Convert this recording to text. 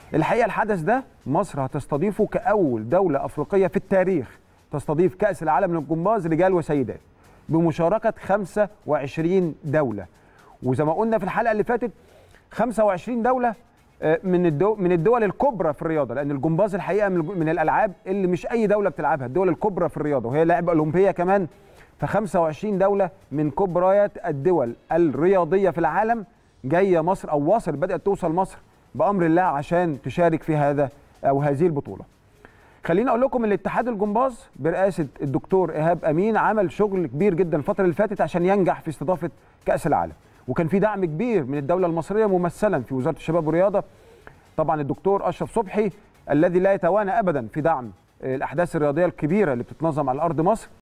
الحقيقه الحدث ده مصر هتستضيفه كاول دوله افريقيه في التاريخ تستضيف كاس العالم للجمباز رجال وسيدات بمشاركه 25 دوله وزي ما قلنا في الحلقه اللي فاتت 25 دوله آه، من الدو من الدول الكبرى في الرياضه لان الجمباز الحقيقه من من الالعاب اللي مش اي دوله بتلعبها الدول الكبرى في الرياضه وهي لعبه اولمبيه كمان ف 25 دوله من كبريات الدول الرياضيه في العالم جايه مصر او وصل بدات توصل مصر بامر الله عشان تشارك في هذا او هذه البطوله. خليني اقول لكم ان الاتحاد الجمباز برئاسه الدكتور ايهاب امين عمل شغل كبير جدا الفتره اللي فاتت عشان ينجح في استضافه كاس العالم وكان في دعم كبير من الدوله المصريه ممثلا في وزاره الشباب والرياضه طبعا الدكتور اشرف صبحي الذي لا يتوانى ابدا في دعم الاحداث الرياضيه الكبيره اللي بتتنظم على ارض مصر